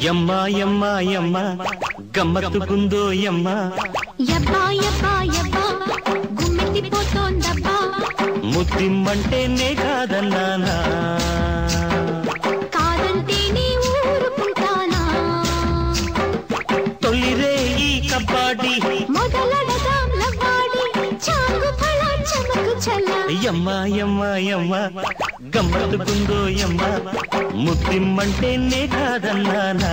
యమ్మ యమ్మ యమ్మ గమ్మత్తుకుందో యమ్మ యబ్బా యబ్బా యబ్బా గుమ్మెత్తిపోతోందబ్బా ముద్దిమ్మంటేనే కాదన్నానా కాదంటే నీ ఊరుకుంటానా తొలిరే ఈ కబ్బాడి మొదలడదాం లవ్వాడి చాంగు ఫళ చమకు చల్ల యమ్మ యమ్మ యమ్మ గమ్మత్తుకుందో యమ్మ ముద్దిమ్మంటేనే కాదన్నానా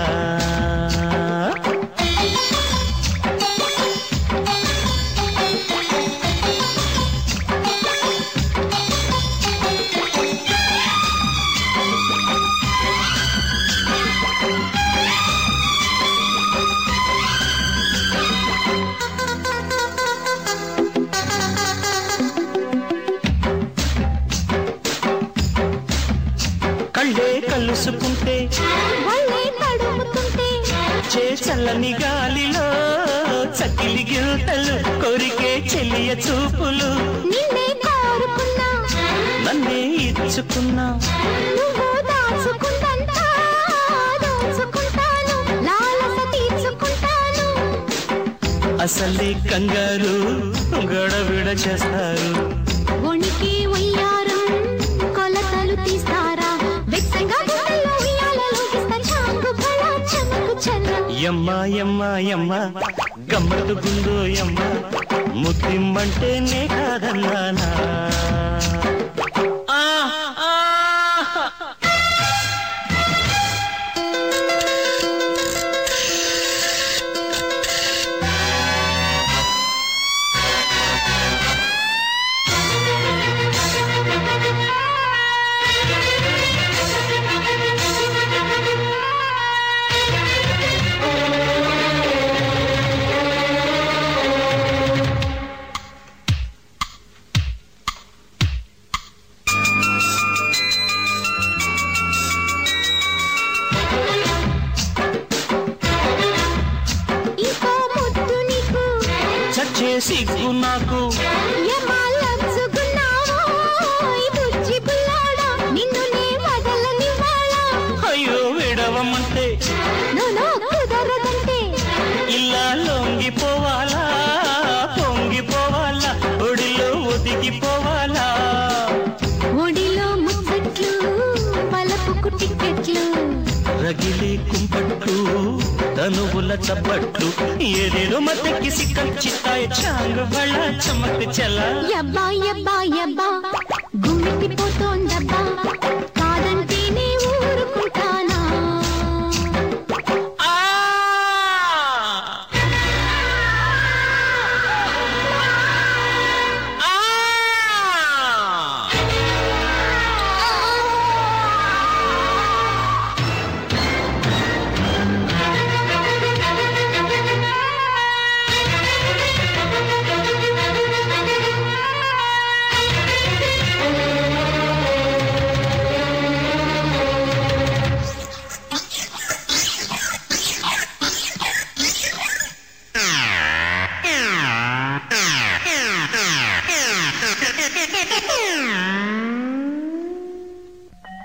కళ్ళే కలుసుకుంటే వల్లే తడుముతుంటే చే చల్లని గాలిలో చకిలి గిల్తలు కొరికే చెలియ చూపులు నిన్నే కోరుకున్నా నన్నే ఇచ్చుకున్నా నువ్వు దాచుకుందంతా దోచుకుంటాను లాలస తీర్చుకుంటాను అసలే కంగారు గడబిడ చేస్తారు వణికి వయ్యారం కొలతలు తీస్తారా వెచ్చంగా గుండెల్లో ఉయ్యాలలో ఇస్తా చాంగు ఫళ చమకు చల్ల యమ్మ యమ్మ యమ్మ గమ్మత్తుకుందో యమ్మ ముద్దిమ్మంటేనే కాదన్నానా ఆ, ఆ. ఇంకో ముద్దు నీకు చచ్చే సిగ్గు నాకు యమాలంచుకున్నావో ఈ బుజ్జి బుల్లాడా నిన్ను నే వదలనివ్వాలా అయ్యో విడవమంటే నో కుదరదంటే ఇలా లొంగిపోవాలా పొంగిపోవాలా ఒడిలో ఒదిగిపోవాలా ఒడిలో ముచ్చట్లు పలపుకు టిక్కెట్లు రగిలే కుంపట్లు తనువుల చప్పట్లు ఏదేదో మత్తెక్కి సిక్కలు చిత్తాయి చాంగు బళ్ళ చమక్ చల యబ్బా యబ్బా యబ్బా గుమ్మిటిపోతోందబ్బా